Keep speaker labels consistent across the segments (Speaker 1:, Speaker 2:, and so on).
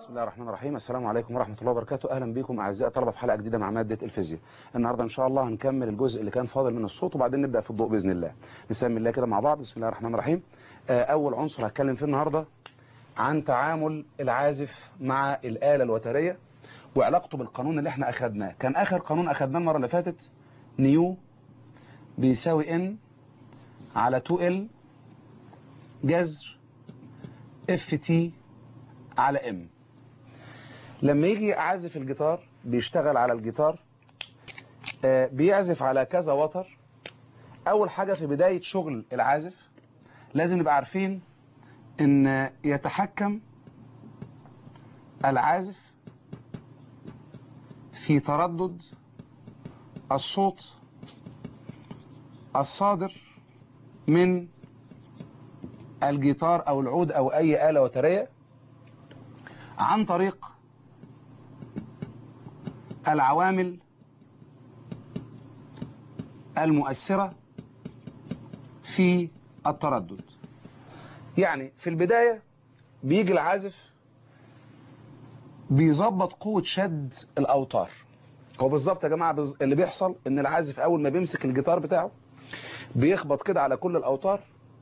Speaker 1: بسم الله الرحمن الرحيم السلام عليكم ورحمة الله وبركاته أهلا بكم أعزائي طلبة في حلقة جديدة مع مادة الفيزياء النهاردة إن شاء الله هنكمل الجزء اللي كان فاضل من الصوت وبعدين نبدأ في الضوء بإذن الله نسمي الله كده مع بعض بسم الله الرحمن الرحيم آه، أول عنصر هتكلم فيه النهاردة عن تعامل العازف مع الآلة الوترية وعلاقته بالقانون اللي احنا أخدناه كان آخر قانون أخدناه المرة اللي فاتت نيو بيساوي ان على 2ال جذر اف تي على ام لما يجي عازف الجيتار بيشتغل على الجيتار آه، بيعزف على كذا وتر اول حاجة في بداية شغل العازف لازم نبقى عارفين ان يتحكم العازف في تردد الصوت الصادر من الجيتار او العود او اي آلة وترية عن طريق العوامل المؤثرة في التردد يعني في البداية بيجي العازف بيظبط قوة شد الأوتار هو بالظبط يا جماعة بز- اللي بيحصل إن العازف أول ما بيمسك الجيتار بتاعه بيخبط كده على كل الأوتار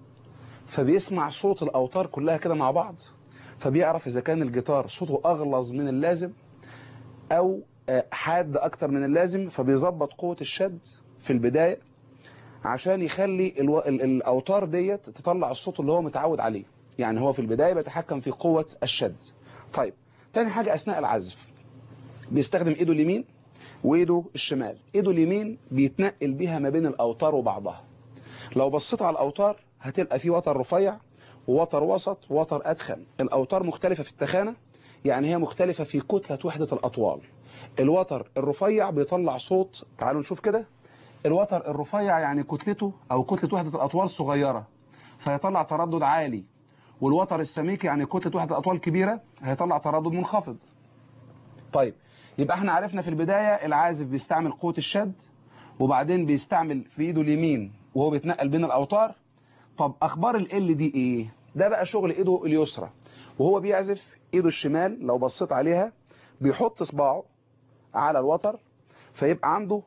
Speaker 1: فبيسمع صوت الأوتار كلها كده مع بعض فبيعرف إذا كان الجيتار صوته أغلظ من اللازم أو آه، حاد أكتر من اللازم فبيظبط قوة الشد في البداية عشان يخلي الو... ال- الأوتار ديت تطلع الصوت اللي هو متعود عليه يعني هو في البداية بيتحكم في قوة الشد طيب تاني حاجة أثناء العزف بيستخدم إيده اليمين وإيده الشمال إيده اليمين بيتنقل بيها ما بين الأوتار وبعضها لو بصيت على الأوتار هتلقى في وتر رفيع ووتر وسط ووتر أدخن الأوتار مختلفة في التخانة يعني هي مختلفة في كتلة وحدة الأطوال الوتر الرفيع بيطلع صوت تعالوا نشوف كده الوتر الرفيع يعني كتلته أو كتلة وحدة الأطوال صغيرة فيطلع تردد عالي والوتر السميك يعني كتلة وحدة الأطوال كبيرة هيطلع تردد منخفض طيب يبقى احنا عرفنا في البداية العازف بيستعمل قوة الشد وبعدين بيستعمل في ايده اليمين وهو بيتنقل بين الأوتار طب أخبار ال دي ايه ده بقى شغل ايده اليسرى وهو بيعزف ايده الشمال لو بصيت عليها بيحط صباعه على الوتر فيبقى عنده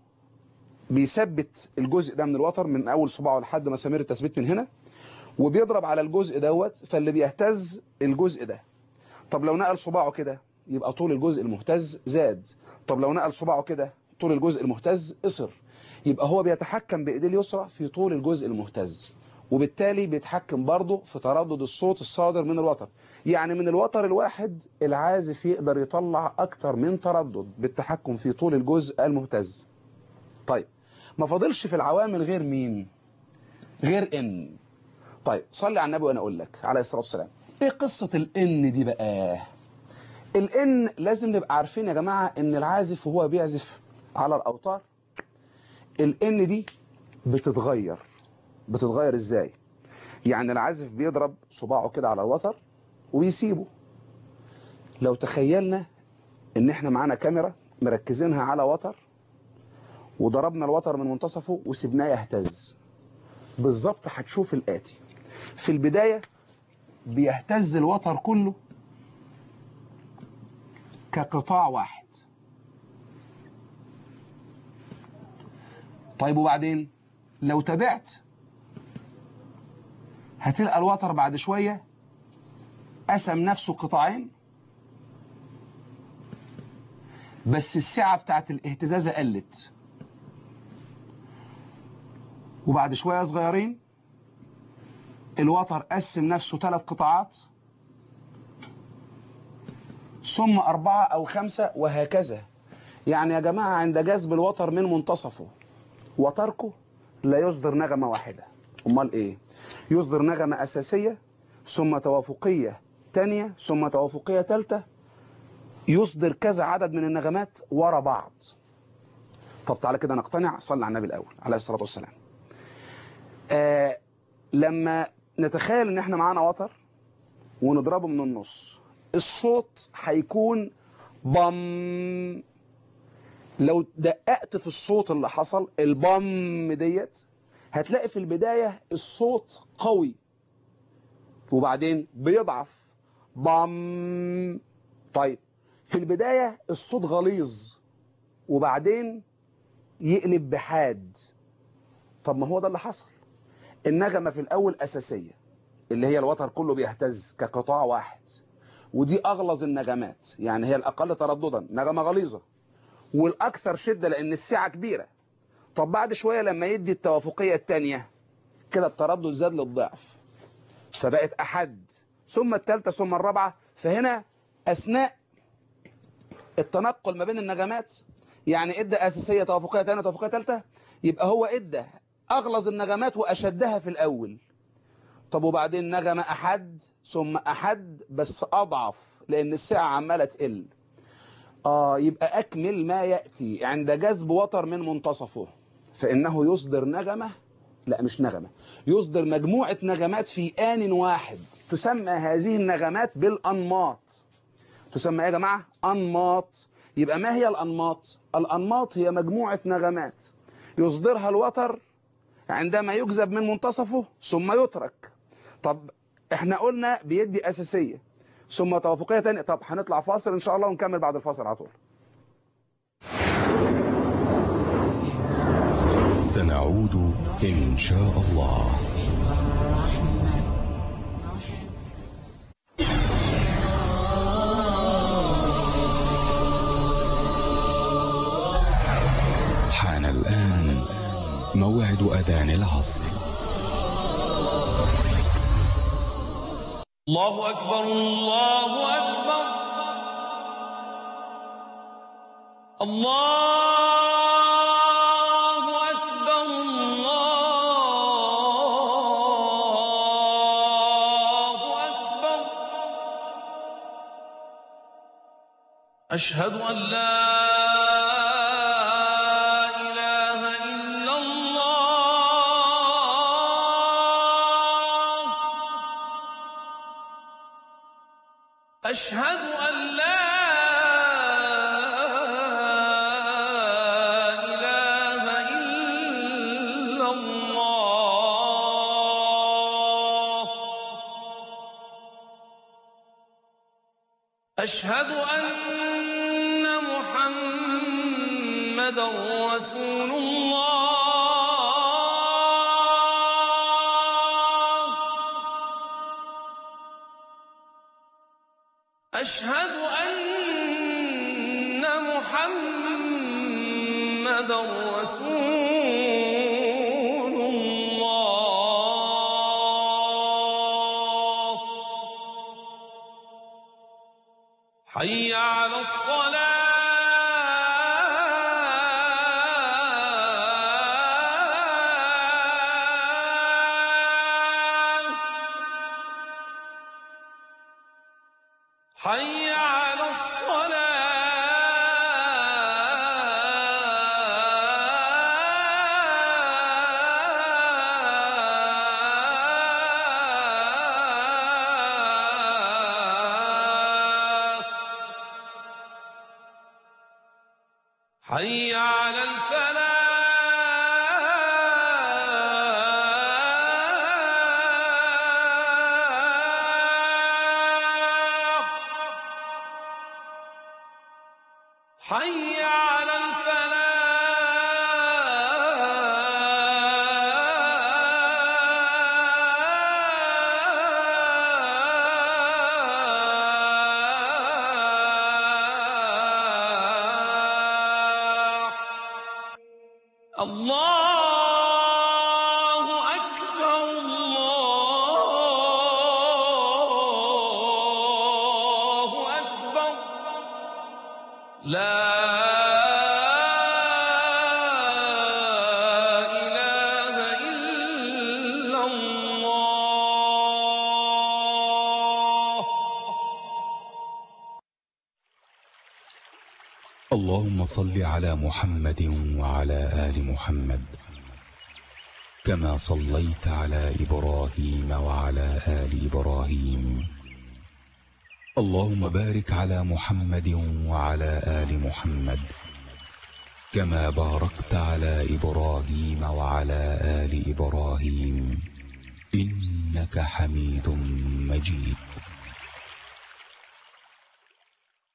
Speaker 1: بيثبت الجزء ده من الوتر من اول صباعه لحد مسامير التثبيت من هنا وبيضرب على الجزء دوت فاللي بيهتز الجزء ده طب لو نقل صباعه كده يبقى طول الجزء المهتز زاد طب لو نقل صباعه كده طول الجزء المهتز قصر يبقى هو بيتحكم بايديه اليسرى في طول الجزء المهتز وبالتالي بيتحكم برضه في تردد الصوت الصادر من الوتر يعني من الوتر الواحد العازف يقدر يطلع اكتر من تردد بالتحكم في طول الجزء المهتز طيب ما فاضلش في العوامل غير مين غير ان طيب صلي على النبي وانا اقول لك عليه الصلاه والسلام ايه قصه الان دي بقى الان لازم نبقى عارفين يا جماعه ان العازف وهو بيعزف على الاوتار الان دي بتتغير بتتغير ازاي يعني العازف بيضرب صباعه كده على الوتر ويسيبه لو تخيلنا ان احنا معانا كاميرا مركزينها على وتر وضربنا الوتر من منتصفه وسيبناه يهتز بالظبط هتشوف الآتي في البداية بيهتز الوتر كله كقطاع واحد طيب وبعدين لو تابعت هتلقى الوتر بعد شوية قسم نفسه قطاعين بس السعة بتاعت الاهتزازة قلت وبعد شوية صغيرين الوتر قسم نفسه ثلاث قطاعات ثم أربعة أو خمسة وهكذا يعني يا جماعة عند جذب الوتر من منتصفه وتركه لا يصدر نغمة واحدة أمال إيه؟ يصدر نغمة أساسية ثم توافقية تانية ثم توافقية تالتة يصدر كذا عدد من النغمات ورا بعض طب تعالى كده نقتنع صلي على النبي الأول عليه الصلاة والسلام آه لما نتخيل ان احنا معانا وتر ونضربه من النص الصوت هيكون بم لو دققت في الصوت اللي حصل البم ديت هتلاقي في البداية الصوت قوي وبعدين بيضعف بام طيب في البداية الصوت غليظ وبعدين يقلب بحاد طب ما هو ده اللي حصل النغمة في الأول أساسية اللي هي الوتر كله بيهتز كقطاع واحد ودي أغلظ النغمات يعني هي الأقل ترددا نغمة غليظة والأكثر شدة لأن السعة كبيرة طب بعد شوية لما يدي التوافقية الثانية كده التردد زاد للضعف فبقت أحد ثم الثالثة ثم الرابعة فهنا أثناء التنقل ما بين النغمات يعني ادى أساسية توافقية ثانية توافقية ثالثة يبقى هو ادى أغلظ النغمات وأشدها في الأول طب وبعدين نغمة أحد ثم أحد بس أضعف لأن السعة عمالة تقل آه يبقى أكمل ما يأتي عند جذب وتر من منتصفه فإنه يصدر نغمة لا مش نغمة يصدر مجموعة نغمات في آن واحد تسمى هذه النغمات بالأنماط تسمى ايه يا جماعة أنماط يبقى ما هي الأنماط الأنماط هي مجموعة نغمات يصدرها الوتر عندما يجذب من منتصفه ثم يترك طب احنا قلنا بيدي أساسية ثم توافقية تانية طب هنطلع فاصل إن شاء الله ونكمل بعد الفاصل على طول
Speaker 2: سنعود إن شاء الله حان الآن موعد أذان العصر
Speaker 3: الله أكبر الله أكبر الله أكبر الله أكبر أشهد أن لا إله إلا الله أشهد أن لا إله إلا الله أشهد أن محمدا رسول الله أشهد أن محمدا رسول الله حي على الصلاة حي على الصلاة حي على الفلاح حي على الفلاح الله أكبر الله أكبر لا إله إلا الله
Speaker 2: اللهم صل على محمد وعلى آل محمد كما صليت على إبراهيم وعلى آل إبراهيم اللهم بارك على محمد وعلى آل محمد كما باركت على إبراهيم وعلى آل إبراهيم إنك حميد مجيد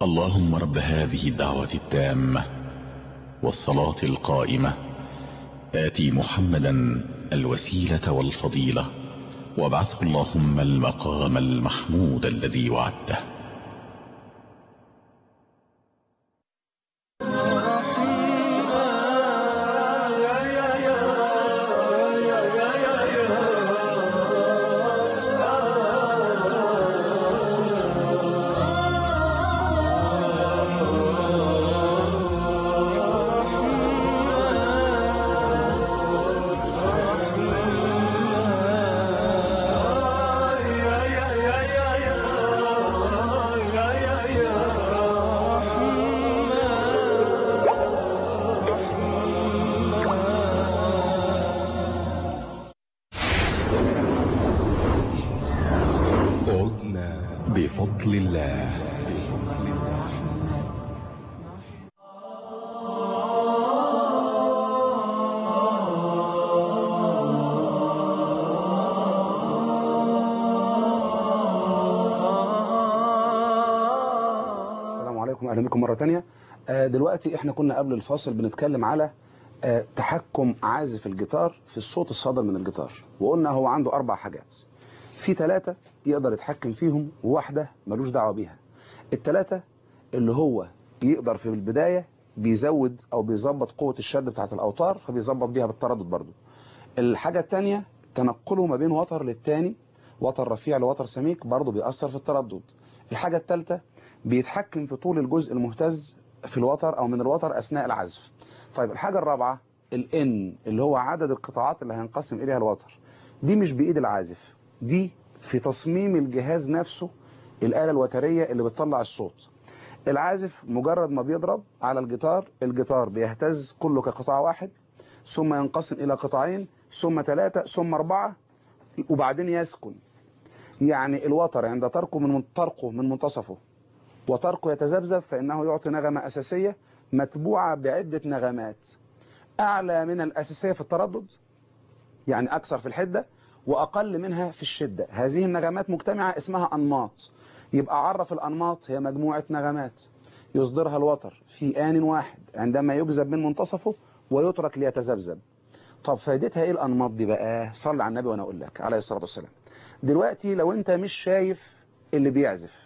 Speaker 4: اللهم رب هذه الدعوة التامة والصلاة القائمة آتي محمدا الوسيلة والفضيلة وابعثه اللهم المقام المحمود الذي وعدته
Speaker 2: عدنا بفضل الله
Speaker 1: السلام عليكم اهلا بكم مره تانية آه، دلوقتي احنا كنا قبل الفاصل بنتكلم على آه، تحكم عازف الجيتار في الصوت الصادر من الجيتار وقلنا هو عنده اربع حاجات في ثلاثة يقدر يتحكم فيهم وواحدة ملوش دعوة بيها الثلاثة اللي هو يقدر في البداية بيزود او بيظبط قوة الشد بتاعت الاوتار فبيظبط بيها بالتردد برضو الحاجة الثانية تنقله ما بين وتر للتاني وتر رفيع لوتر سميك برضو بيأثر في التردد الحاجة الثالثة بيتحكم في طول الجزء المهتز في الوتر او من الوتر اثناء العزف طيب الحاجة الرابعة الان اللي هو عدد القطاعات اللي هينقسم اليها الوتر دي مش بايد العازف دي في تصميم الجهاز نفسه الآلة الوترية اللي بتطلع الصوت العازف مجرد ما بيضرب على الجيتار الجيتار بيهتز كله كقطاع واحد ثم ينقسم إلى قطاعين ثم ثلاثة ثم أربعة وبعدين يسكن يعني الوتر عند تركه من طرقه من منتصفه وتركه يتذبذب فإنه يعطي نغمة أساسية متبوعة بعدة نغمات أعلى من الأساسية في التردد يعني أكثر في الحدة وأقل منها في الشدة هذه النغمات مجتمعة اسمها أنماط يبقى عرف الأنماط هي مجموعة نغمات يصدرها الوتر في آن واحد عندما يجذب من منتصفه ويترك ليتذبذب طب فائدتها ايه الأنماط دي بقى صل على النبي وانا اقول لك عليه الصلاة والسلام دلوقتي لو انت مش شايف اللي بيعزف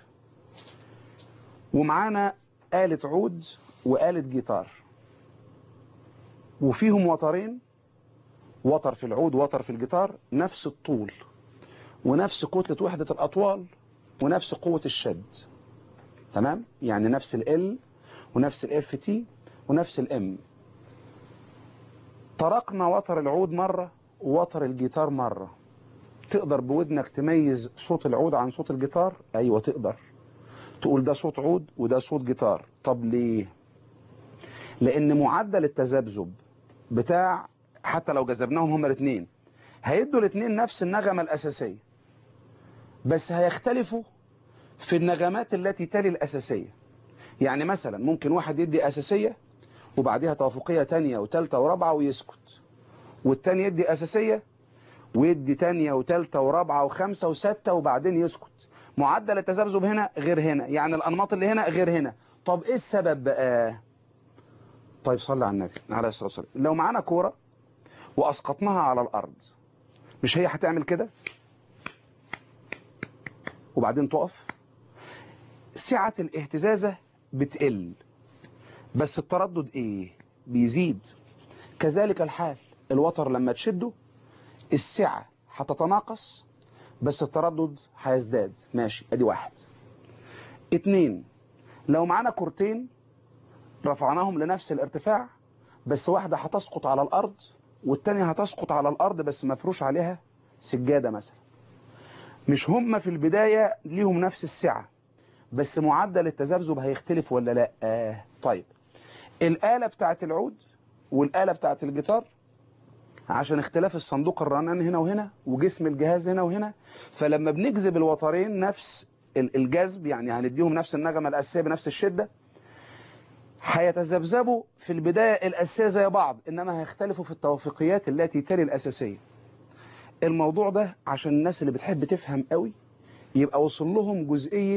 Speaker 1: ومعانا آلة عود وآلة جيتار وفيهم وترين وتر في العود وتر في الجيتار نفس الطول ونفس كتلة وحدة الأطوال ونفس قوة الشد تمام يعني نفس ال ونفس الاف تي ونفس الام طرقنا وتر العود مرة ووتر الجيتار مرة تقدر بودنك تميز صوت العود عن صوت الجيتار ايوه تقدر تقول ده صوت عود وده صوت جيتار طب ليه لان معدل التذبذب بتاع حتى لو جذبناهم هما الاثنين هيدوا الاثنين نفس النغمة الأساسية بس هيختلفوا في النغمات التي تلي الأساسية يعني مثلا ممكن واحد يدي أساسية وبعدها توافقية تانية وتالتة ورابعة ويسكت والتاني يدي أساسية ويدي تانية وتالتة ورابعة وخمسة وستة وبعدين يسكت معدل التذبذب هنا غير هنا يعني الأنماط اللي هنا غير هنا طب إيه السبب بقى طيب صلي على النبي عليه الصلاة والسلام لو معانا كورة وأسقطناها على الأرض مش هي هتعمل كده وبعدين تقف سعة الاهتزازة بتقل بس التردد ايه بيزيد كذلك الحال الوتر لما تشده السعة هتتناقص بس التردد هيزداد ماشي ادي واحد اتنين لو معانا كورتين رفعناهم لنفس الارتفاع بس واحدة هتسقط على الأرض والتانية هتسقط على الأرض بس مفروش عليها سجادة مثلا مش هم في البداية ليهم نفس السعة بس معدل التذبذب هيختلف ولا لا آه. طيب الآلة بتاعت العود والآلة بتاعت الجيتار عشان اختلاف الصندوق الرنان هنا وهنا وجسم الجهاز هنا وهنا فلما بنجذب الوترين نفس الجذب يعني هنديهم نفس النغمة الأساسية بنفس الشدة هيتذبذبوا في البداية الأساسية زي بعض إنما هيختلفوا في التوافقيات التي تلي الأساسية الموضوع ده عشان الناس اللي بتحب تفهم قوي يبقى وصل لهم جزئية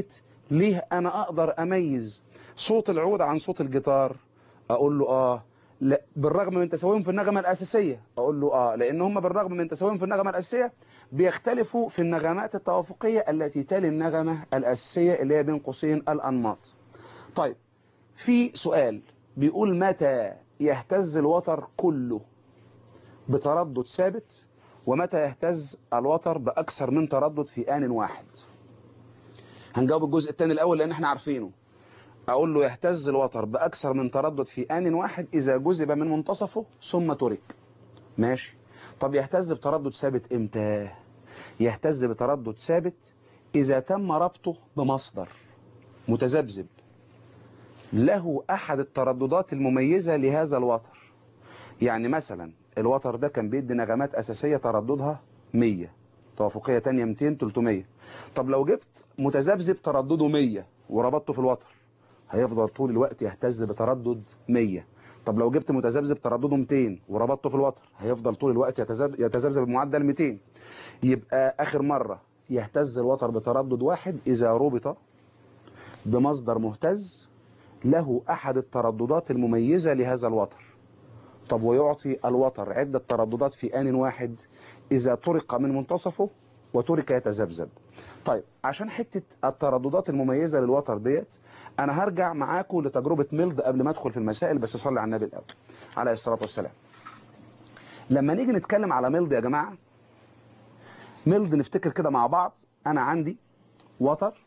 Speaker 1: ليه انا اقدر اميز صوت العود عن صوت الجيتار اقول له اه لا بالرغم من تساويهم في النغمه الاساسيه اقول له اه لان هم بالرغم من تساويهم في النغمه الاساسيه بيختلفوا في النغمات التوافقيه التي تلي النغمه الاساسيه اللي هي بين قوسين الانماط طيب في سؤال بيقول متى يهتز الوتر كله بتردد ثابت ومتى يهتز الوتر بأكثر من تردد في آن واحد هنجاوب الجزء الثاني الأول لأن احنا عارفينه أقول له يهتز الوتر بأكثر من تردد في آن واحد إذا جذب من منتصفه ثم ترك ماشي طب يهتز بتردد ثابت إمتى يهتز بتردد ثابت إذا تم ربطه بمصدر متذبذب له أحد الترددات المميزة لهذا الوتر يعني مثلا الوتر ده كان بيدي نغمات أساسية ترددها 100 توافقية تانية 200 300 طب لو جبت متذبذب تردده 100 وربطته في الوتر هيفضل طول الوقت يهتز بتردد 100 طب لو جبت متذبذب تردده 200 وربطته في الوتر هيفضل طول الوقت يتذب- يتذبذب بمعدل 200 يبقى آخر مرة يهتز الوتر بتردد واحد إذا ربط بمصدر مهتز له أحد الترددات المميزة لهذا الوتر طب ويعطي الوتر عدة ترددات في آن واحد إذا طرق من منتصفه وترك يتذبذب طيب عشان حتة الترددات المميزة للوتر ديت أنا هرجع معاكم لتجربة ميلد قبل ما أدخل في المسائل بس صلي على النبي الأول عليه الصلاة والسلام لما نيجي نتكلم على ميلد يا جماعة ميلد نفتكر كده مع بعض أنا عندي وتر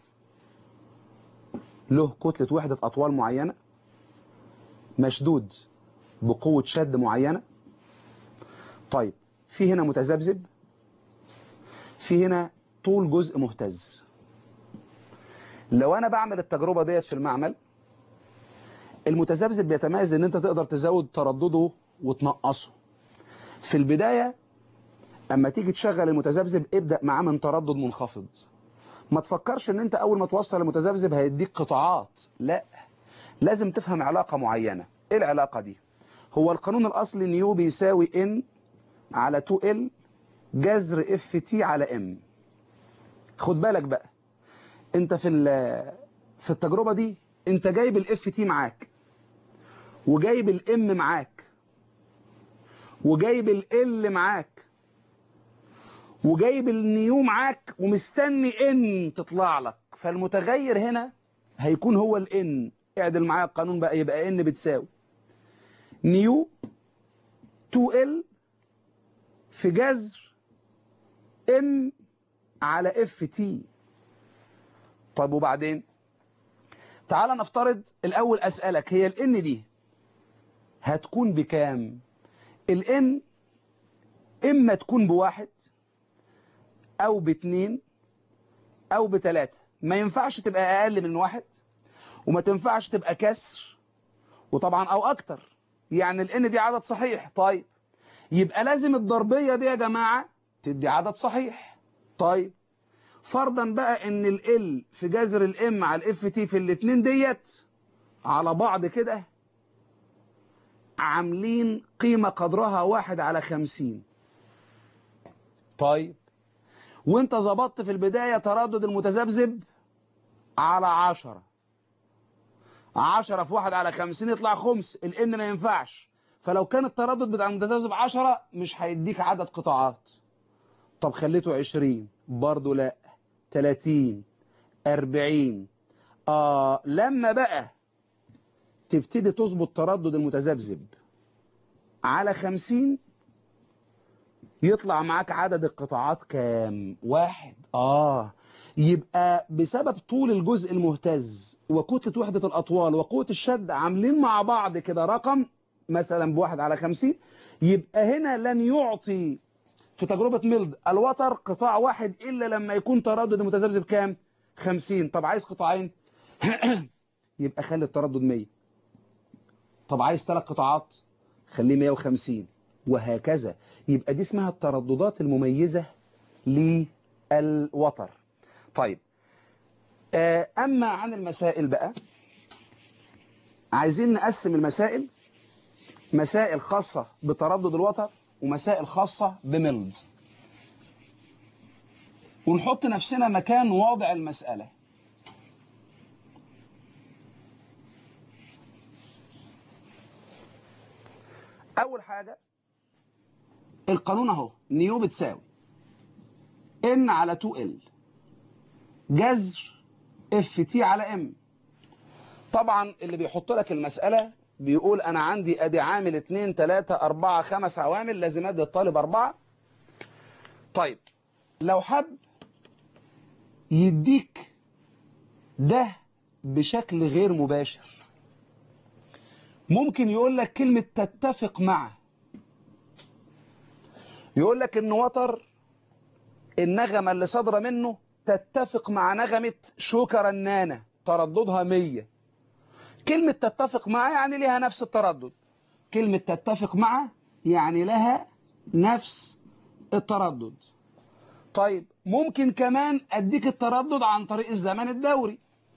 Speaker 1: له كتلة وحدة أطوال معينة مشدود بقوة شد معينة طيب في هنا متذبذب في هنا طول جزء مهتز لو انا بعمل التجربة ديت في المعمل المتذبذب بيتميز ان انت تقدر تزود تردده وتنقصه في البداية اما تيجي تشغل المتذبذب ابدأ معاه من تردد منخفض ما تفكرش ان انت اول ما توصل المتذبذب هيديك قطاعات لا لازم تفهم علاقة معينة ايه العلاقة دي هو القانون الاصلي نيو بيساوي ان على 2 ال جذر اف تي على ام خد بالك بقى انت في ال- في التجربة دي انت جايب الاف تي معاك وجايب الام معاك وجايب ال معاك وجايب النيو معاك ومستني ان تطلع لك فالمتغير هنا هيكون هو الان اعدل معايا القانون بقى يبقى ان بتساوي نيو 2ال في جذر ام على اف تي طيب وبعدين تعال نفترض الاول اسالك هي الان دي هتكون بكام الان اما تكون بواحد او باتنين او بتلاتة ما ينفعش تبقى اقل من واحد وما تنفعش تبقى كسر وطبعا او اكتر يعني الان دي عدد صحيح طيب يبقى لازم الضربية دي يا جماعة تدي عدد صحيح طيب فرضا بقى ان ال في جذر الام على الاف تي في الاتنين ديت على بعض كده عاملين قيمة قدرها واحد على خمسين طيب وانت ظبطت في البداية تردد المتذبذب على عشرة عشرة في واحد على خمسين يطلع خمس الان ما ينفعش فلو كان التردد بتاع المتذبذب عشرة مش هيديك عدد قطاعات طب خليته عشرين برضو لا تلاتين أربعين آه لما بقى تبتدي تظبط تردد المتذبذب على خمسين يطلع معاك عدد القطاعات كام واحد آه يبقى بسبب طول الجزء المهتز وكتلة وحدة الأطوال وقوة الشد عاملين مع بعض كده رقم مثلا بواحد على خمسين يبقى هنا لن يعطي في تجربة ميلد الوتر قطاع واحد إلا لما يكون تردد المتذبذب كام 50 طب عايز قطاعين يبقى خلي التردد 100 طب عايز ثلاث قطاعات خليه 150 وهكذا يبقى دي اسمها الترددات المميزة للوتر طيب آه، أما عن المسائل بقى عايزين نقسم المسائل مسائل خاصة بتردد الوتر ومسائل خاصة بميلد ونحط نفسنا مكان واضع المسألة اول حاجة القانون اهو نيو بتساوي ان على 2 ال جذر اف تي على ام طبعا اللي بيحط لك المسألة بيقول انا عندي ادي عامل 2 3 4 5 عوامل لازم ادي الطالب اربعة طيب لو حب يديك ده بشكل غير مباشر ممكن يقول لك كلمة تتفق مع يقول لك ان وتر النغمة اللي صادرة منه تتفق مع نغمة شوكة رنانة ترددها 100 كلمة تتفق مع يعني لها نفس التردد كلمة تتفق مع يعني لها نفس التردد طيب ممكن كمان أديك التردد عن طريق الزمن الدوري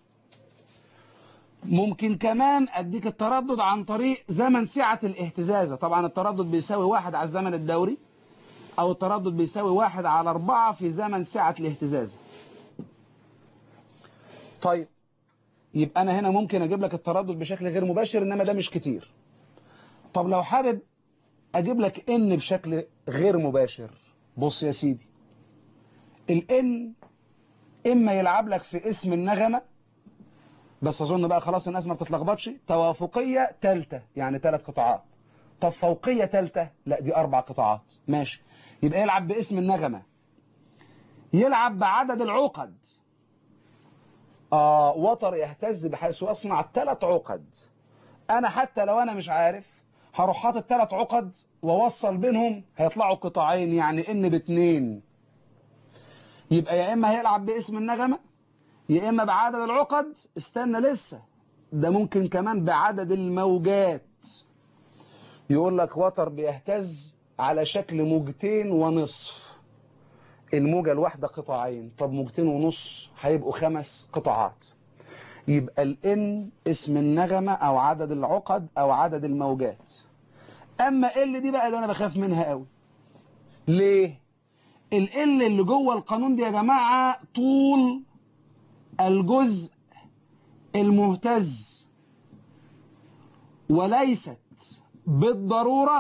Speaker 1: ممكن كمان أديك التردد عن طريق زمن سعة الاهتزازة طبعا التردد بيساوي واحد على الزمن الدوري أو التردد بيساوي واحد على أربعة في زمن سعة الاهتزازة طيب يبقى أنا هنا ممكن أجيب لك التردد بشكل غير مباشر إنما ده مش كتير طب لو حابب أجيب لك إن بشكل غير مباشر بص يا سيدي الإن إما يلعب لك في اسم النغمة بس أظن بقى خلاص الناس ما بتتلخبطش توافقية تالتة يعني ثلاث قطاعات طب فوقية تالتة لا دي أربع قطاعات ماشي يبقى يلعب باسم النغمة يلعب بعدد العقد آه وتر يهتز بحيث يصنع ثلاث عقد أنا حتى لو أنا مش عارف هروح حاطط ثلاث عقد ووصل بينهم هيطلعوا قطاعين يعني إن باتنين يبقى يا إما هيلعب باسم النغمة يا إما بعدد العقد استنى لسه ده ممكن كمان بعدد الموجات يقول لك وتر بيهتز على شكل موجتين ونصف الموجة الواحدة قطاعين طب موجتين ونص هيبقوا خمس قطاعات يبقى الان اسم النغمة او عدد العقد او عدد الموجات اما ال دي بقى اللي انا بخاف منها قوي ليه ال اللي جوه القانون دي يا جماعة طول الجزء المهتز وليست بالضرورة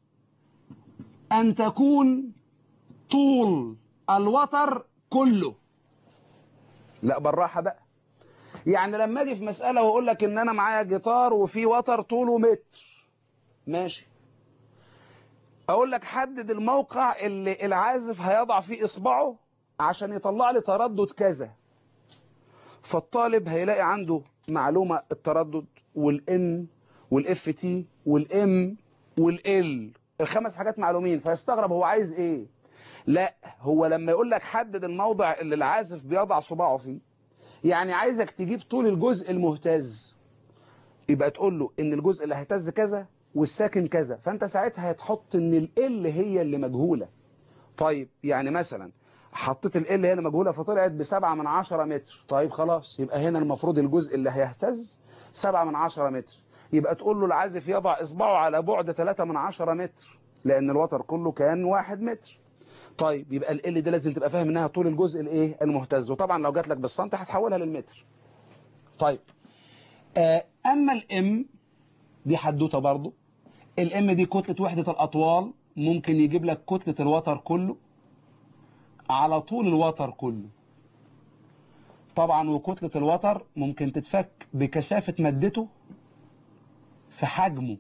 Speaker 1: أن تكون طول الوتر كله لا بالراحة بقى يعني لما اجي في مسألة واقول لك ان انا معايا جيتار وفي وتر طوله متر ماشي اقول لك حدد الموقع اللي العازف هيضع فيه اصبعه عشان يطلع لي تردد كذا فالطالب هيلاقي عنده معلومة التردد والان والاف تي والام والال الخمس حاجات معلومين فيستغرب هو عايز ايه لا هو لما يقول لك حدد الموضع اللي العازف بيضع صباعه فيه يعني عايزك تجيب طول الجزء المهتز يبقى تقول له ان الجزء اللي هيهتز كذا والساكن كذا فانت ساعتها هتحط ان ال هي اللي مجهولة طيب يعني مثلا حطيت ال هي اللي مجهولة فطلعت بسبعة من عشرة متر طيب خلاص يبقى هنا المفروض الجزء اللي هيهتز سبعة من عشرة متر يبقى تقول له العازف يضع إصبعه على بعد 3 من 10 متر لأن الوتر كله كان 1 متر طيب يبقى ال دي لازم تبقى فاهم انها طول الجزء الايه المهتز وطبعا لو جات لك بالسنتي هتحولها للمتر طيب آه اما الام دي حدوته برضو الام دي كتلة وحدة الاطوال ممكن يجيب لك كتلة الوتر كله على طول الوتر كله طبعا وكتلة الوتر ممكن تتفك بكثافة مادته في حجمه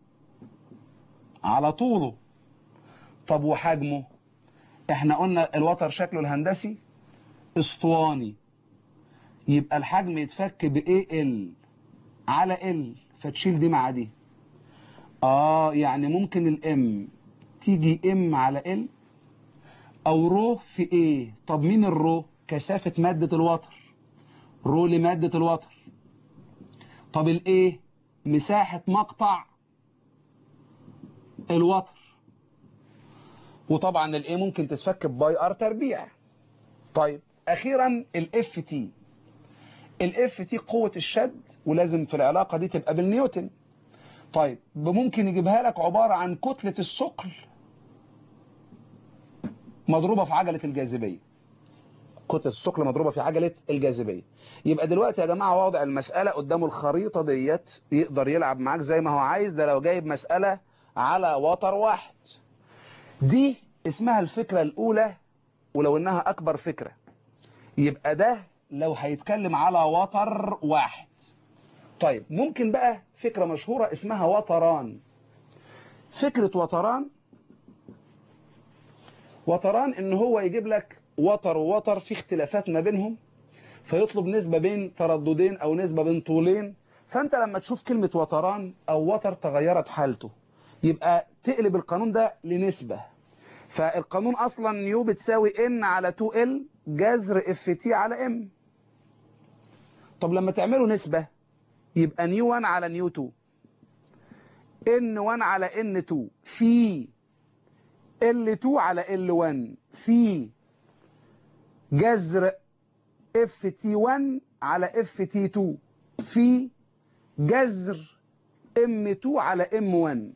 Speaker 1: على طوله طب وحجمه احنا قلنا الوتر شكله الهندسي اسطواني يبقى الحجم يتفك ب ال على ال فتشيل دي مع دي اه يعني ممكن الام تيجي ام على ال او رو في ايه طب مين الرو كثافة مادة الوتر رو لمادة الوتر طب الايه مساحة مقطع الوتر وطبعا الايه ممكن تتفك باي ار تربيع طيب اخيرا الاف تي الاف تي قوة الشد ولازم في العلاقة دي تبقى بالنيوتن طيب ممكن يجيبها لك عبارة عن كتلة الثقل مضروبة في عجلة الجاذبية كتلة الثقل مضروبة في عجلة الجاذبية يبقى دلوقتي يا جماعة وضع المسألة قدامه الخريطة ديت يقدر يلعب معاك زي ما هو عايز ده لو جايب مسألة على وتر واحد دي اسمها الفكرة الأولى ولو إنها أكبر فكرة يبقى ده لو هيتكلم على وتر واحد طيب ممكن بقى فكرة مشهورة اسمها وتران فكرة وتران وتران ان هو يجيب لك وتر ووتر في اختلافات ما بينهم فيطلب نسبة بين ترددين او نسبة بين طولين فانت لما تشوف كلمة وتران او وتر تغيرت حالته يبقى تقلب القانون ده لنسبة فالقانون اصلا نيو بتساوي ان على 2 ال جذر اف تي على ام طب لما تعملوا نسبة يبقى نيو 1 على نيو 2 ان 1 على ان 2 في ال 2 على ال 1 في جذر اف تي 1 على اف تي 2 في جذر ام 2 على ام 1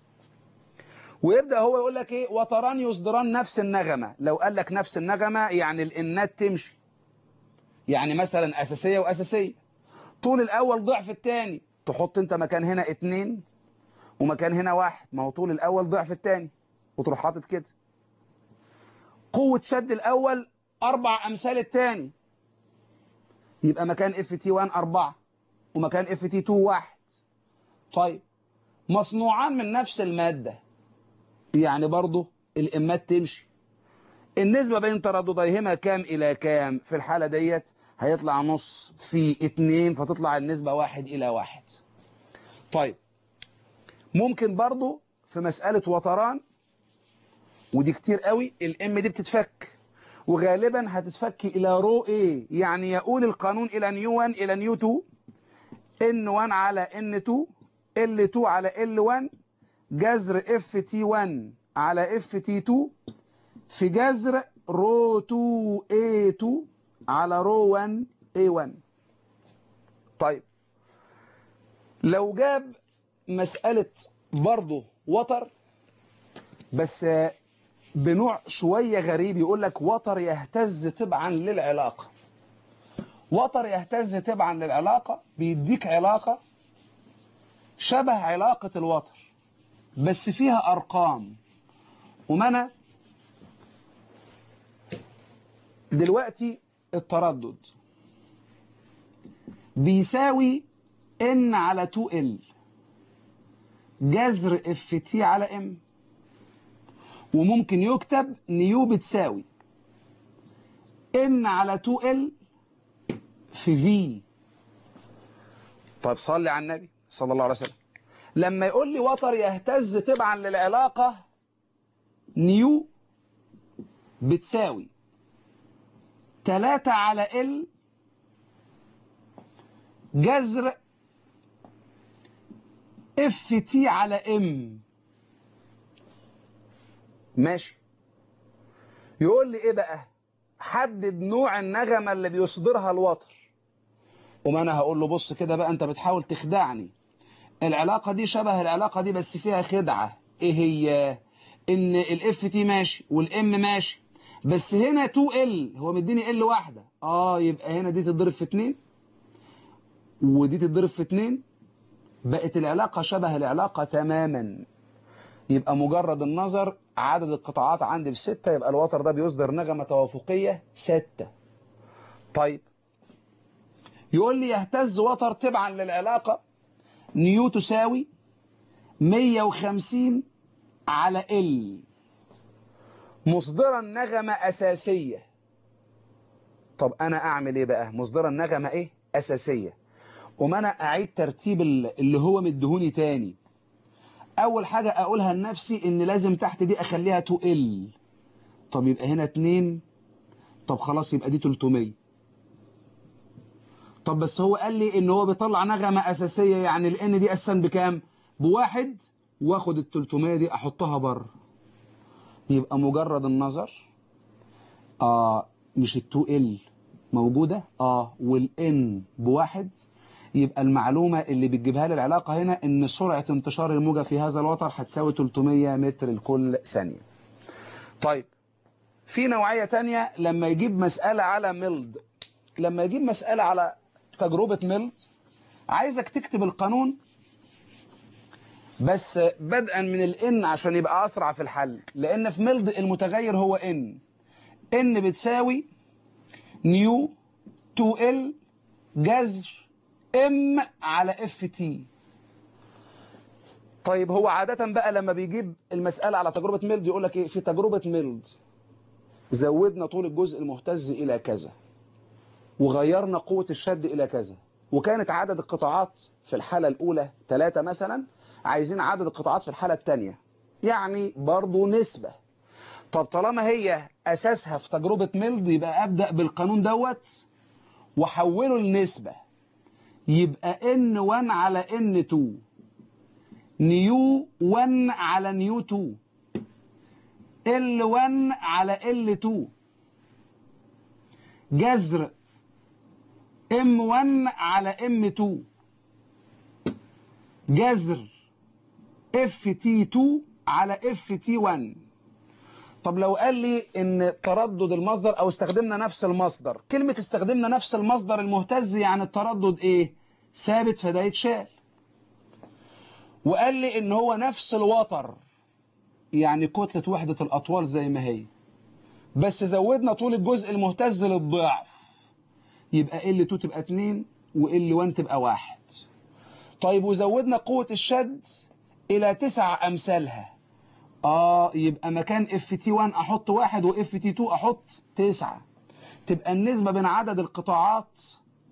Speaker 1: ويبدأ هو يقول لك ايه وتران يصدران نفس النغمة لو قال لك نفس النغمة يعني الانات تمشي يعني مثلا اساسية واساسية طول الاول ضعف الثاني تحط انت مكان هنا اتنين ومكان هنا واحد ما هو طول الاول ضعف الثاني وتروح حاطط كده قوة شد الاول اربع امثال الثاني يبقى مكان اف تي 1 4 ومكان اف تي 2 1 طيب مصنوعان من نفس المادة يعني برضه الامات تمشي النسبة بين تردديهما كام إلى كام في الحالة ديت هيطلع نص في اتنين فتطلع النسبة واحد إلى واحد طيب ممكن برضه في مسألة وتران ودي كتير قوي الام دي بتتفك وغالبا هتتفك إلى رو ايه يعني يقول القانون إلى نيو 1 إلى نيو 2 ان 1 على ان 2 ال 2 على ال 1 جذر اف تي 1 على اف تي 2 في جذر رو 2 اي 2 على رو 1 اي 1 طيب لو جاب مسألة برضه وتر بس بنوع شوية غريب يقول لك وتر يهتز تبعا للعلاقة وتر يهتز تبعا للعلاقة بيديك علاقة شبه علاقة الوتر بس فيها أرقام ومنى دلوقتي التردد بيساوي n على 2l جذر اف تي على ام وممكن يكتب نيو بتساوي n على 2l في v طيب صلي على النبي صلى الله عليه وسلم لما يقول لي وتر يهتز تبعا للعلاقة نيو بتساوي 3 على ال جذر اف تي على ام ماشي يقول لي ايه بقى حدد نوع النغمة اللي بيصدرها الوتر وما انا هقول له بص كده بقى انت بتحاول تخدعني العلاقة دي شبه العلاقة دي بس فيها خدعة ايه هي ان الاف تي ماشي والام ماشي بس هنا 2 ال هو مديني ال واحدة اه يبقى هنا دي تتضرب في 2 ودي تتضرب في 2 بقت العلاقة شبه العلاقة تماما يبقى مجرد النظر عدد القطاعات عندي بستة يبقى الوتر ده بيصدر نغمة توافقية ستة طيب يقول لي يهتز وتر تبعا للعلاقة نيو تساوي 150 على ال مصدرا نغمة أساسية طب أنا أعمل إيه بقى مصدرا نغمة إيه أساسية وما أنا أعيد ترتيب اللي هو مدهوني تاني أول حاجة أقولها لنفسي إن لازم تحت دي أخليها 2L طب يبقى هنا 2 طب خلاص يبقى دي 300 طب بس هو قال لي إن هو بيطلع نغمة أساسية يعني الN دي أساسا بكام؟ بواحد واخد ال 300 دي أحطها بره يبقى مجرد النظر آه مش ال 2L موجودة آه والN بواحد يبقى المعلومة اللي بتجيبها لي العلاقة هنا ان سرعة انتشار الموجة في هذا الوتر هتساوي 300 متر لكل ثانية طيب في نوعية تانية لما يجيب مسألة على ميلد لما يجيب مسألة على تجربة ميلد عايزك تكتب القانون بس بدءا من الان عشان يبقى اسرع في الحل لان في ميلد المتغير هو ان ان بتساوي نيو 2 ال جذر ام على اف تي طيب هو عادة بقى لما بيجيب المسألة على تجربة ميلد يقول لك ايه في تجربة ميلد زودنا طول الجزء المهتز إلى كذا وغيرنا قوة الشد إلى كذا وكانت عدد القطاعات في الحالة الأولى ثلاثة مثلا عايزين عدد القطاعات في الحالة الثانية يعني برضو نسبة طب طالما هي أساسها في تجربة ميلد يبقى أبدأ بالقانون دوت وحوله لنسبة يبقى N1 على N2 نيو 1 على نيو 2 L1 على L2 جذر M1 على M2 جذر FT2 على FT1 طب لو قال لي ان تردد المصدر او استخدمنا نفس المصدر كلمة استخدمنا نفس المصدر المهتز يعني التردد ايه ثابت فده يتشال وقال لي ان هو نفس الوتر يعني كتلة وحدة الاطوال زي ما هي بس زودنا طول الجزء المهتز للضعف يبقى L2 تبقى 2 و L1 تبقى 1 طيب وزودنا قوة الشد إلى تسع أمثالها آه يبقى مكان FT1 أحط واحد و FT2 أحط تسعة تبقى النسبة بين عدد القطاعات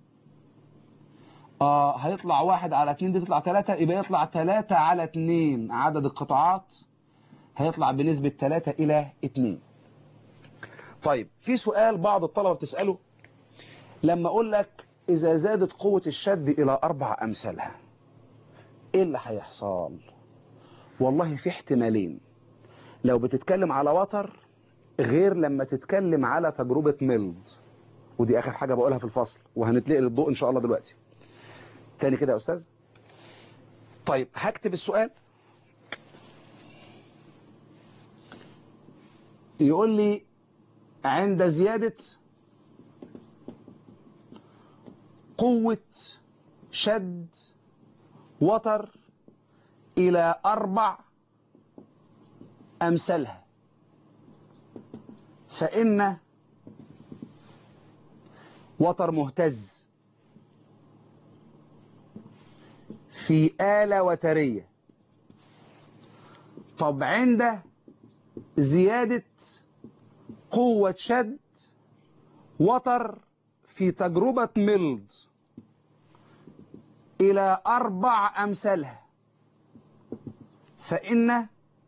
Speaker 1: آه هيطلع واحد على اتنين دي تطلع تلاتة يبقى يطلع تلاتة على اتنين عدد القطاعات هيطلع بنسبة تلاتة إلى اتنين طيب في سؤال بعض الطلبة بتسأله لما أقول لك إذا زادت قوة الشد إلى أربع أمثالها إيه اللي هيحصل؟ والله في احتمالين لو بتتكلم على وتر غير لما تتكلم على تجربة ميلد ودي آخر حاجة بقولها في الفصل وهنتلقي للضوء إن شاء الله دلوقتي تاني كده يا أستاذ طيب هكتب السؤال يقول لي عند زيادة قوة شد وتر إلى أربع أمثالها فإن وتر مهتز في آلة وترية طب عند زيادة قوة شد وتر في تجربة ميلد إلى أربع أمثالها فإن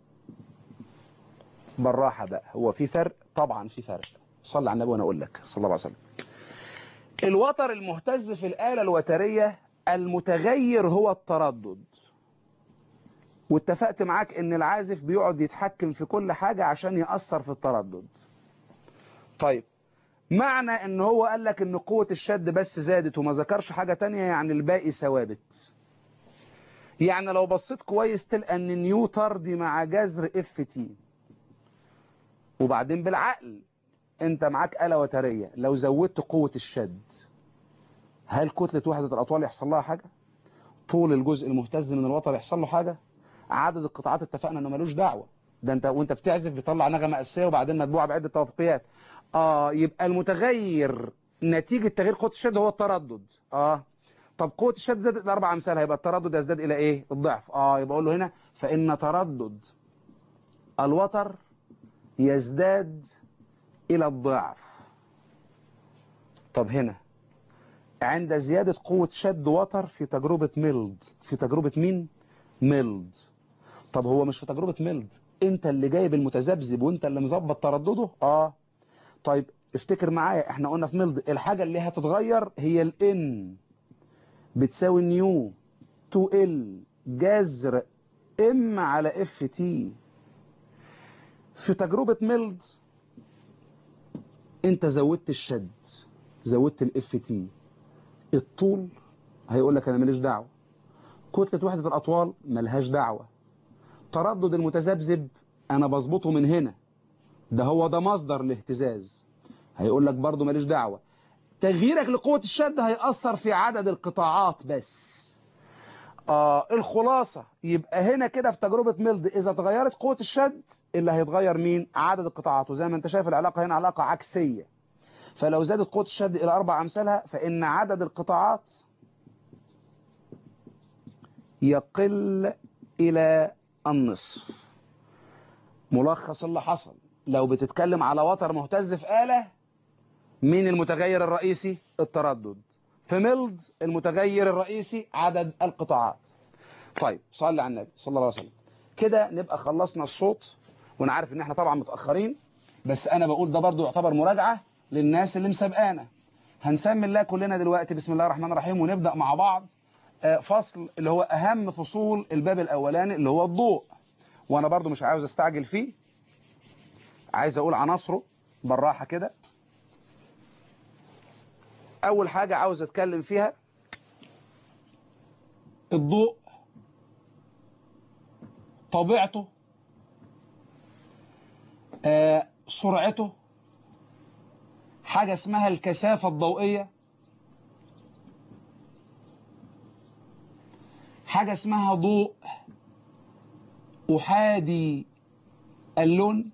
Speaker 1: بالراحة بقى هو في فرق طبعا في فرق صلى على النبي وأنا أقول لك صلى الله عليه وسلم الوتر المهتز في الآلة الوترية المتغير هو التردد واتفقت معاك ان العازف بيقعد يتحكم في كل حاجة عشان يأثر في التردد طيب معنى ان هو قال لك ان قوة الشد بس زادت وما ذكرش حاجة تانية يعني الباقي ثوابت يعني لو بصيت كويس تلقى ان نيو طردي مع جذر اف تي وبعدين بالعقل انت معاك آلة وترية لو زودت قوة الشد هل كتلة وحدة الأطوال يحصل لها حاجة طول الجزء المهتز من الوتر يحصل له حاجة عدد القطاعات اتفقنا انه ملوش دعوة ده انت وانت بتعزف بيطلع نغمة أساسية وبعدين متبوعة بعدة توافقيات اه يبقى المتغير نتيجة تغيير قوة الشد هو التردد اه طب قوة الشد زادت لأربع أمثال هيبقى التردد يزداد إلى إيه؟ الضعف اه يبقى أقول له هنا فإن تردد الوتر يزداد إلى الضعف طب هنا عند زيادة قوة شد وتر في تجربة ميلد في تجربة مين؟ ميلد طب هو مش في تجربة ميلد انت اللي جايب المتذبذب وانت اللي مظبط تردده اه طيب افتكر معايا احنا قلنا في ميلد الحاجة اللي هتتغير هي الان بتساوي نيو 2 ال جذر ام على اف تي في تجربة ميلد انت زودت الشد زودت الاف تي الطول هيقول لك انا ماليش دعوه كتله وحده الاطوال ملهاش دعوه تردد المتذبذب انا بظبطه من هنا ده هو ده مصدر الاهتزاز هيقول لك برضه ماليش دعوه تغييرك لقوه الشد هيأثر في عدد القطاعات بس آه الخلاصة يبقى هنا كده في تجربة ميلد إذا تغيرت قوة الشد اللي هيتغير مين عدد القطاعات وزي ما انت شايف العلاقة هنا علاقة عكسية فلو زادت قوة الشد إلى أربع أمثالها فإن عدد القطاعات يقل إلى النصف ملخص اللي حصل لو بتتكلم على وتر مهتز في آلة مين المتغير الرئيسي التردد في ميلد المتغير الرئيسي عدد القطاعات طيب صلي على النبي صلى الله عليه وسلم كده نبقى خلصنا الصوت وانا عارف ان احنا طبعا متأخرين بس انا بقول ده برضو يعتبر مراجعة للناس اللي مسابقانا هنسمي الله كلنا دلوقتي بسم الله الرحمن الرحيم ونبدأ مع بعض آه، فصل اللي هو اهم فصول الباب الاولاني اللي هو الضوء وانا برضو مش عاوز استعجل فيه عايز اقول عناصره بالراحة كده اول حاجة عاوز اتكلم فيها الضوء طبيعته آه، سرعته حاجة اسمها الكثافة الضوئية حاجة اسمها ضوء أحادي اللون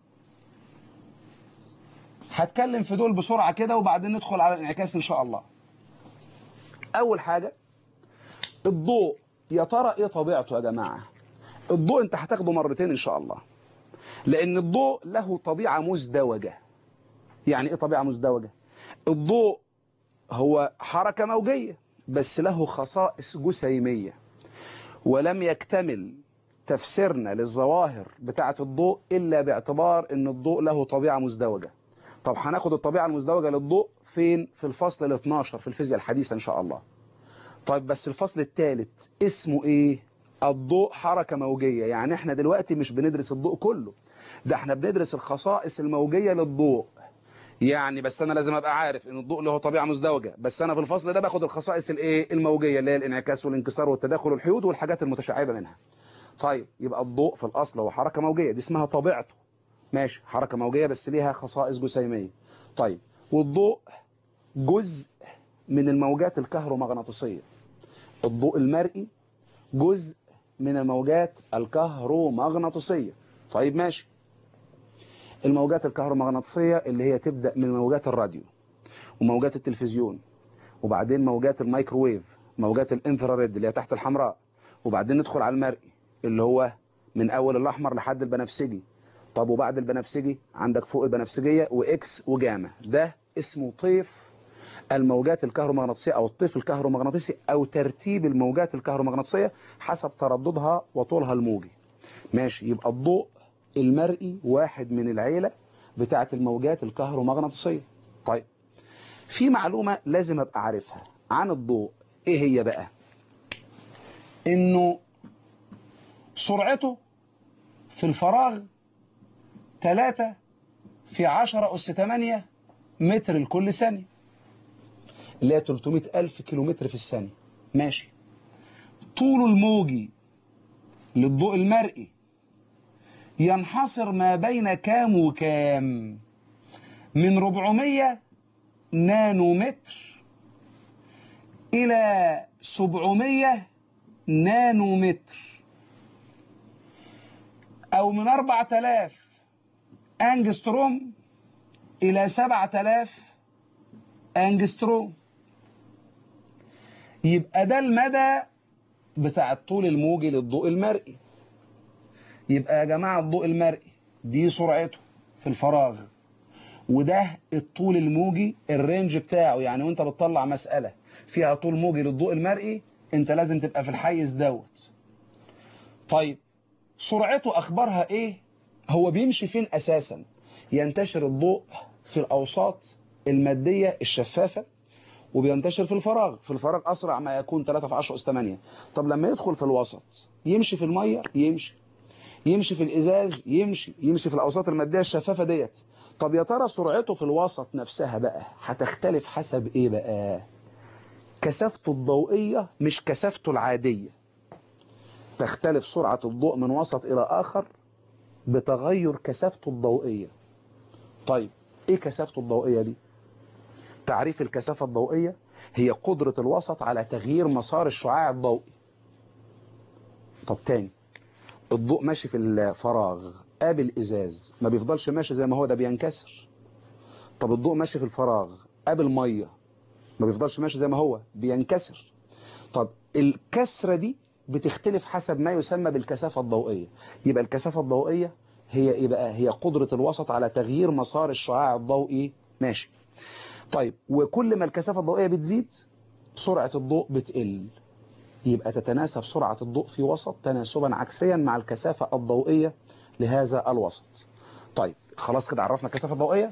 Speaker 1: هتكلم في دول بسرعة كده وبعدين ندخل على الانعكاس إن شاء الله أول حاجة الضوء يا ترى إيه طبيعته يا جماعة الضوء أنت هتاخده مرتين إن شاء الله لأن الضوء له طبيعة مزدوجة يعني إيه طبيعة مزدوجة الضوء هو حركة موجية بس له خصائص جسيمية ولم يكتمل تفسيرنا للظواهر بتاعة الضوء إلا باعتبار أن الضوء له طبيعة مزدوجة طب هناخد الطبيعة المزدوجة للضوء فين في الفصل ال 12 في الفيزياء الحديثة إن شاء الله طيب بس الفصل الثالث اسمه إيه الضوء حركة موجية يعني احنا دلوقتي مش بندرس الضوء كله ده احنا بندرس الخصائص الموجية للضوء يعني بس انا لازم ابقى عارف ان الضوء له طبيعه مزدوجه بس انا في الفصل ده باخد الخصائص الايه الموجيه اللي هي الانعكاس والانكسار والتداخل والحيود والحاجات المتشعبه منها طيب يبقى الضوء في الاصل هو حركه موجيه دي اسمها طبيعته ماشي حركه موجيه بس ليها خصائص جسيميه طيب والضوء جزء من الموجات الكهرومغناطيسيه الضوء المرئي جزء من الموجات الكهرومغناطيسيه طيب ماشي الموجات الكهرومغناطيسية اللي هي تبدأ من موجات الراديو وموجات التلفزيون وبعدين موجات الميكروويف موجات الانفراريد اللي هي تحت الحمراء وبعدين ندخل على المرئي اللي هو من أول الأحمر لحد البنفسجي طب وبعد البنفسجي عندك فوق البنفسجية وإكس وجاما ده اسمه طيف الموجات الكهرومغناطيسية أو الطيف الكهرومغناطيسي أو ترتيب الموجات الكهرومغناطيسية حسب ترددها وطولها الموجي ماشي يبقى الضوء المرئي واحد من العيلة بتاعة الموجات الكهرومغناطيسية طيب في معلومة لازم أبقى عارفها عن الضوء إيه هي بقى إنه سرعته في الفراغ 3 في 10 أس 8 متر لكل ثانية اللي هي 300 ألف كيلومتر في الثانية ماشي طوله الموجي للضوء المرئي ينحصر ما بين كام وكام من 400 نانومتر إلى 700 نانومتر أو من 4000 أنجستروم إلى 7000 أنجستروم يبقى ده المدى بتاع الطول الموجي للضوء المرئي يبقى يا جماعة الضوء المرئي دي سرعته في الفراغ وده الطول الموجي الرينج بتاعه يعني وانت بتطلع مسألة فيها طول موجي للضوء المرئي انت لازم تبقى في الحيز دوت طيب سرعته اخبارها ايه هو بيمشي فين اساسا ينتشر الضوء في الاوساط المادية الشفافة وبينتشر في الفراغ في الفراغ اسرع ما يكون 3 في 10 اس 8 طب لما يدخل في الوسط يمشي في المية يمشي يمشي في الإزاز يمشي يمشي في الأوساط المادية الشفافة ديت طب يا ترى سرعته في الوسط نفسها بقى هتختلف حسب إيه بقى كثافته الضوئية مش كثافته العادية تختلف سرعة الضوء من وسط إلى آخر بتغير كثافته الضوئية طيب إيه كثافته الضوئية دي تعريف الكثافة الضوئية هي قدرة الوسط على تغيير مسار الشعاع الضوئي طب تاني الضوء ماشي في الفراغ قابل ازاز ما بيفضلش ماشي زي ما هو ده بينكسر طب الضوء ماشي في الفراغ قابل ميه ما بيفضلش ماشي زي ما هو بينكسر طب الكسرة دي بتختلف حسب ما يسمى بالكثافة الضوئية يبقى الكثافة الضوئية هي ايه بقى هي قدرة الوسط على تغيير مسار الشعاع الضوئي ماشي طيب وكل ما الكثافة الضوئية بتزيد سرعة الضوء بتقل يبقى تتناسب سرعة الضوء في وسط تناسبا عكسيا مع الكثافة الضوئية لهذا الوسط طيب خلاص كده عرفنا الكثافة الضوئية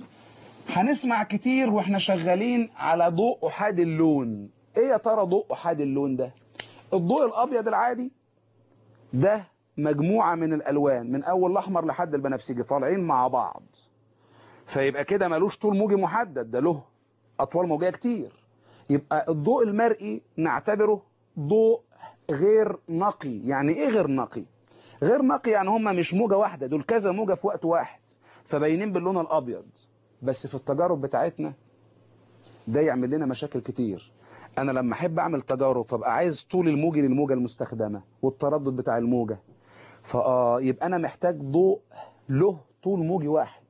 Speaker 1: هنسمع كتير واحنا شغالين على ضوء أحاد اللون ايه يا ترى ضوء أحاد اللون ده الضوء الأبيض العادي ده مجموعة من الألوان من أول الأحمر لحد البنفسجي طالعين مع بعض فيبقى كده ملوش طول موجي محدد ده له أطوال موجية كتير يبقى الضوء المرئي نعتبره ضوء غير نقي يعني ايه غير نقي غير نقي يعني هم مش موجة واحدة دول كذا موجة في وقت واحد فباينين باللون الأبيض بس في التجارب بتاعتنا ده يعمل لنا مشاكل كتير انا لما احب اعمل تجارب فابقى عايز طول الموجي للموجة المستخدمة والتردد بتاع الموجة فاه يبقى انا محتاج ضوء له طول موجي واحد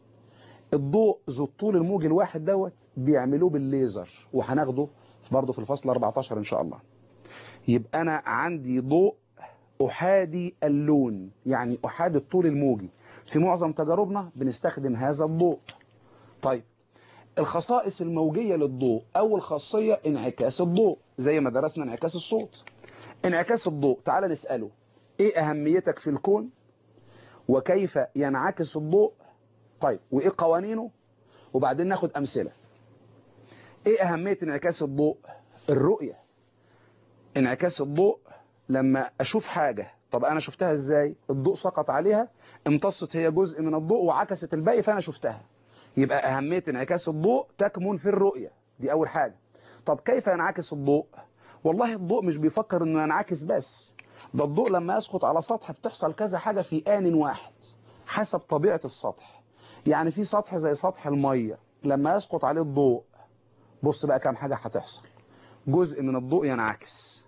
Speaker 1: الضوء ذو الطول الموجي الواحد دوت بيعملوه بالليزر وهناخده برضه في الفصل 14 ان شاء الله يبقى انا عندي ضوء احادي اللون يعني احادي الطول الموجي في معظم تجاربنا بنستخدم هذا الضوء طيب الخصائص الموجية للضوء أول خاصية انعكاس الضوء زي ما درسنا انعكاس الصوت انعكاس الضوء تعال نسأله ايه أهميتك في الكون وكيف ينعكس الضوء طيب وايه قوانينه وبعدين ناخد أمثلة ايه أهمية انعكاس الضوء الرؤية انعكاس الضوء لما أشوف حاجة طب أنا شفتها إزاي الضوء سقط عليها امتصت هي جزء من الضوء وعكست الباقي فأنا شفتها يبقى أهمية انعكاس الضوء تكمن في الرؤية دي أول حاجة طب كيف ينعكس الضوء والله الضوء مش بيفكر انه ينعكس بس ده الضوء لما يسقط على سطح بتحصل كذا حاجة في آن واحد حسب طبيعة السطح يعني في سطح زي سطح المية لما يسقط عليه الضوء بص بقى كام حاجة هتحصل جزء من الضوء ينعكس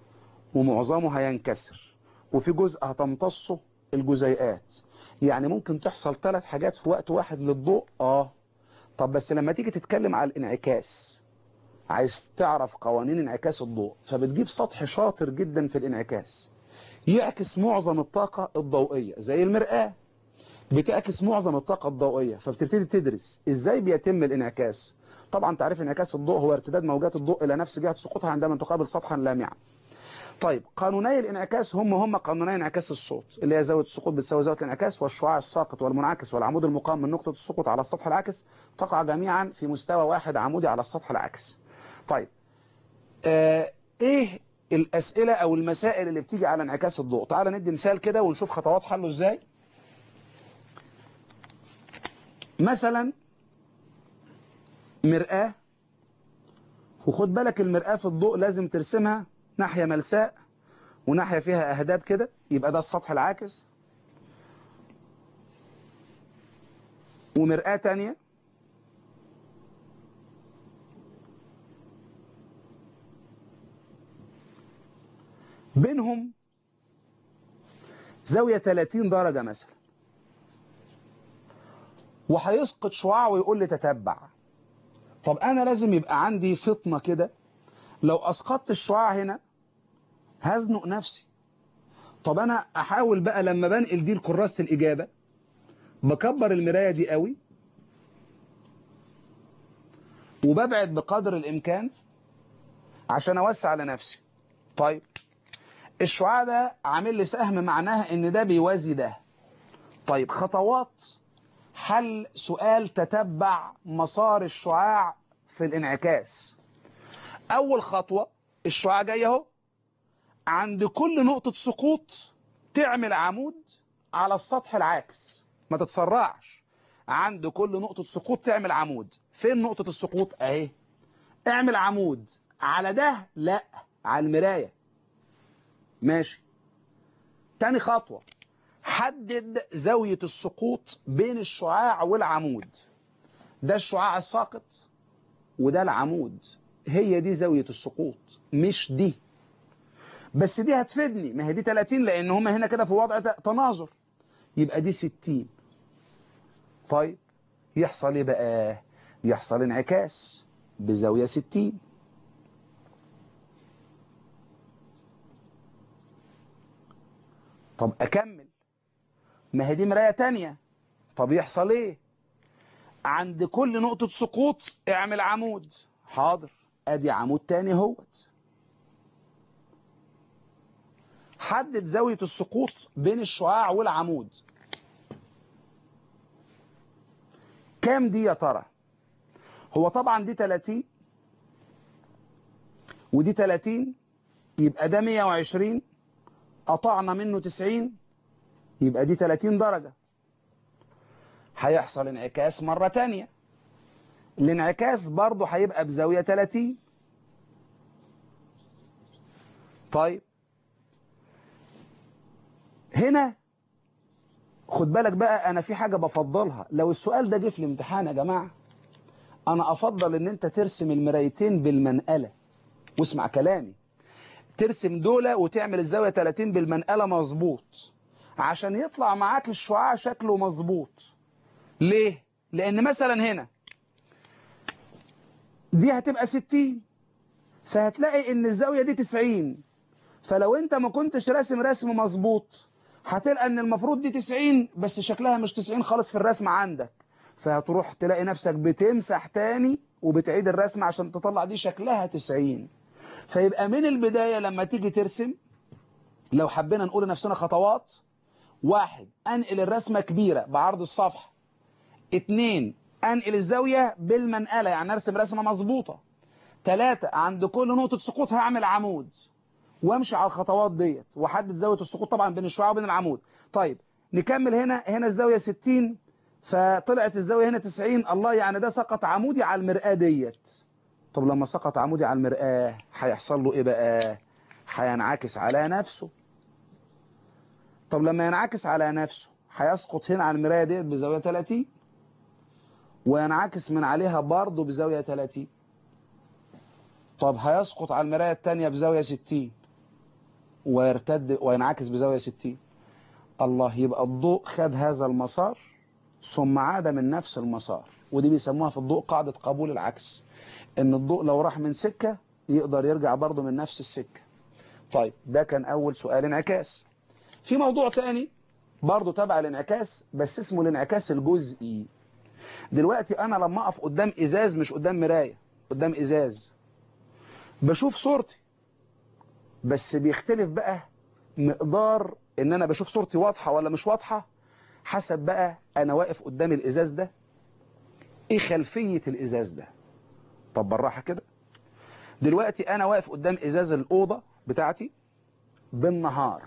Speaker 1: ومعظمه هينكسر وفي جزء هتمتصه الجزيئات يعني ممكن تحصل ثلاث حاجات في وقت واحد للضوء اه طب بس لما تيجي تتكلم على الانعكاس عايز تعرف قوانين انعكاس الضوء فبتجيب سطح شاطر جدا في الانعكاس يعكس معظم الطاقة الضوئية زي المرآة بتعكس معظم الطاقة الضوئية فبتبتدي تدرس ازاي بيتم الانعكاس طبعا تعريف انعكاس الضوء هو ارتداد موجات الضوء الى نفس جهة سقوطها عندما تقابل سطحا لامعا طيب قانوني الانعكاس هم هم قانوني انعكاس الصوت اللي هي زاويه السقوط بتساوي زاويه الانعكاس والشعاع الساقط والمنعكس والعمود المقام من نقطه السقوط على السطح العاكس تقع جميعا في مستوى واحد عمودي على السطح العاكس طيب آه ايه الاسئله او المسائل اللي بتيجي على انعكاس الضوء تعال ندي مثال كده ونشوف خطوات حله ازاي مثلا مرآة وخد بالك المرآة في الضوء لازم ترسمها ناحية ملساء وناحية فيها أهداب كده يبقى ده السطح العاكس ومرآة تانية بينهم زاوية 30 درجة مثلا وهيسقط شعاع ويقول لي تتبع طب أنا لازم يبقى عندي فطنة كده لو أسقطت الشعاع هنا هزنق نفسي طب أنا أحاول بقى لما بنقل دي لكراسة الإجابة بكبر المراية دي قوي وببعد بقدر الإمكان عشان أوسع لنفسي طيب الشعاع ده عامل لي سهم معناها إن ده بيوازي ده طيب خطوات حل سؤال تتبع مسار الشعاع في الانعكاس أول خطوة الشعاع جاي اهو عند كل نقطة سقوط تعمل عمود على السطح العاكس ما تتسرعش عند كل نقطة سقوط تعمل عمود فين نقطة السقوط اهي اعمل عمود على ده لا على المراية ماشي تاني خطوة حدد زاوية السقوط بين الشعاع والعمود ده الشعاع الساقط وده العمود هي دي زاوية السقوط مش دي بس دي هتفيدني ما هي دي 30 لان هما هنا كده في وضع ت- تناظر يبقى دي 60 طيب يحصل ايه بقى يحصل انعكاس بزاوية 60 طب اكمل ما هي دي مراية تانية طب يحصل ايه عند كل نقطة سقوط اعمل عمود حاضر ادي عمود تاني اهوت حدد زاوية السقوط بين الشعاع والعمود كام دي يا ترى هو طبعا دي 30 ودي 30 يبقى ده 120 قطعنا منه 90 يبقى دي 30 درجة هيحصل انعكاس مرة تانية الانعكاس برضه هيبقى بزاوية 30 طيب هنا خد بالك بقى انا في حاجة بفضلها لو السؤال ده جه في الامتحان يا جماعة انا افضل ان انت ترسم المرايتين بالمنقلة واسمع كلامي ترسم دولة وتعمل الزاوية 30 بالمنقلة مظبوط عشان يطلع معاك الشعاع شكله مظبوط ليه؟ لان مثلا هنا دي هتبقى 60 فهتلاقي ان الزاوية دي 90 فلو انت ما كنتش راسم رسم مظبوط هتلقى ان المفروض دي 90 بس شكلها مش 90 خالص في الرسم عندك فهتروح تلاقي نفسك بتمسح تاني وبتعيد الرسم عشان تطلع دي شكلها 90 فيبقى من البداية لما تيجي ترسم لو حبينا نقول لنفسنا خطوات واحد انقل الرسمة كبيرة بعرض الصفحة اتنين انقل الزاوية بالمنقلة يعني ارسم رسمة مظبوطة تلاتة عند كل نقطة سقوط هعمل عمود وامشي على الخطوات ديت واحدد زاوية السقوط طبعا بين الشعاع وبين العمود طيب نكمل هنا هنا الزاوية 60 فطلعت الزاوية هنا 90 الله يعني ده سقط عمودي على المرآة ديت طب لما سقط عمودي على المرآة هيحصل له ايه بقى هينعكس على نفسه طب لما ينعكس على نفسه هيسقط هنا على المراية ديت بزاوية 30 وينعكس من عليها برضه بزاوية 30 طب هيسقط على المراية التانية بزاوية 60 ويرتد وينعكس بزاوية 60 الله يبقى الضوء خد هذا المسار ثم عاد من نفس المسار ودي بيسموها في الضوء قاعدة قبول العكس ان الضوء لو راح من سكة يقدر يرجع برضه من نفس السكة طيب ده كان اول سؤال انعكاس في موضوع تاني برضه تبع الانعكاس بس اسمه الانعكاس الجزئي دلوقتي انا لما اقف قدام ازاز مش قدام مراية قدام ازاز بشوف صورتي بس بيختلف بقى مقدار ان انا بشوف صورتي واضحة ولا مش واضحة حسب بقى انا واقف قدام الازاز ده ايه خلفية الازاز ده طب بالراحة كده دلوقتي انا واقف قدام ازاز الاوضة بتاعتي بالنهار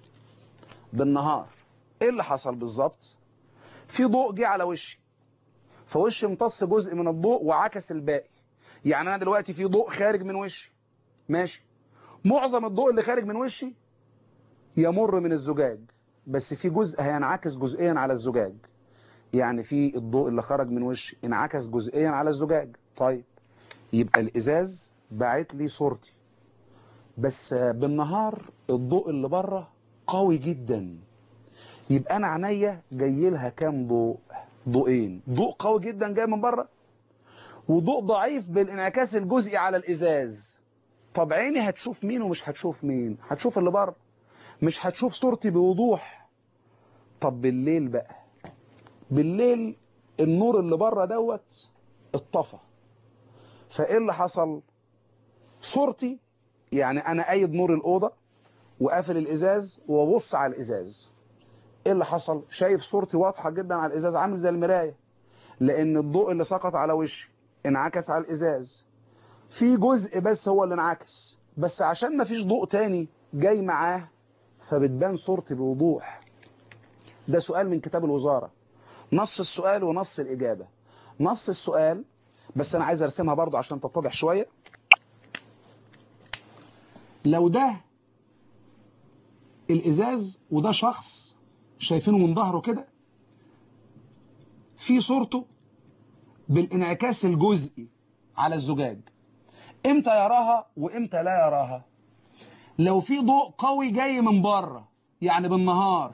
Speaker 1: بالنهار ايه اللي حصل بالظبط في ضوء جه على وشي فوشي امتص جزء من الضوء وعكس الباقي يعني انا دلوقتي في ضوء خارج من وشي ماشي معظم الضوء اللي خارج من وشي يمر من الزجاج بس في جزء هينعكس جزئيا على الزجاج يعني في الضوء اللي خرج من وشي انعكس جزئيا على الزجاج طيب يبقى الازاز باعت لي صورتي بس بالنهار الضوء اللي بره قوي جدا يبقى انا عينيا جاي لها كام ضوء ضوئين ضوء قوي جدا جاي من بره وضوء ضعيف بالانعكاس الجزئي على الازاز طب عيني هتشوف مين ومش هتشوف مين هتشوف اللي بره مش هتشوف صورتي بوضوح طب بالليل بقى بالليل النور اللي بره دوت اتطفى فايه اللي حصل صورتي يعني انا قايد نور الاوضه وقافل الازاز وابص على الازاز ايه اللي حصل شايف صورتي واضحه جدا على الازاز عامل زي المرايه لان الضوء اللي سقط على وشي انعكس على الازاز في جزء بس هو اللي انعكس بس عشان ما فيش ضوء تاني جاي معاه فبتبان صورتي بوضوح ده سؤال من كتاب الوزارة نص السؤال ونص الإجابة نص السؤال بس أنا عايز أرسمها برضو عشان تتضح شوية لو ده الإزاز وده شخص شايفينه من ظهره كده في صورته بالانعكاس الجزئي على الزجاج امتى يراها وامتى لا يراها لو في ضوء قوي جاي من بره يعني بالنهار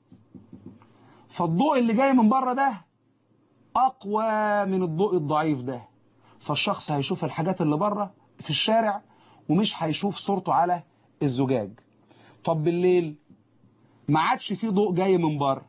Speaker 1: فالضوء اللي جاي من بره ده اقوى من الضوء الضعيف ده فالشخص هيشوف الحاجات اللي بره في الشارع ومش هيشوف صورته على الزجاج طب بالليل ما عادش في ضوء جاي من بره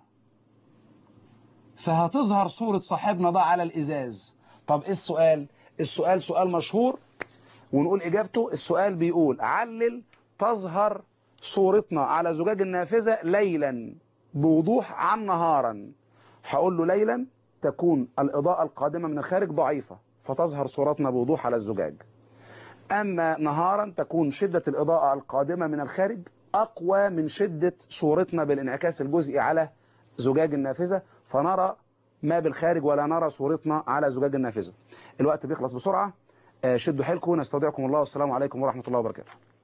Speaker 1: فهتظهر صورة صاحبنا ده على الإزاز طب إيه السؤال السؤال سؤال مشهور ونقول إجابته السؤال بيقول علل تظهر صورتنا على زجاج النافذة ليلا بوضوح عن نهارا هقول له ليلا تكون الإضاءة القادمة من الخارج ضعيفة فتظهر صورتنا بوضوح على الزجاج أما نهارا تكون شدة الإضاءة القادمة من الخارج أقوى من شدة صورتنا بالانعكاس الجزئي على زجاج النافذة فنرى ما بالخارج ولا نرى صورتنا على زجاج النافذة الوقت بيخلص بسرعة آه، شدوا حيلكم نستودعكم الله والسلام عليكم ورحمة الله وبركاته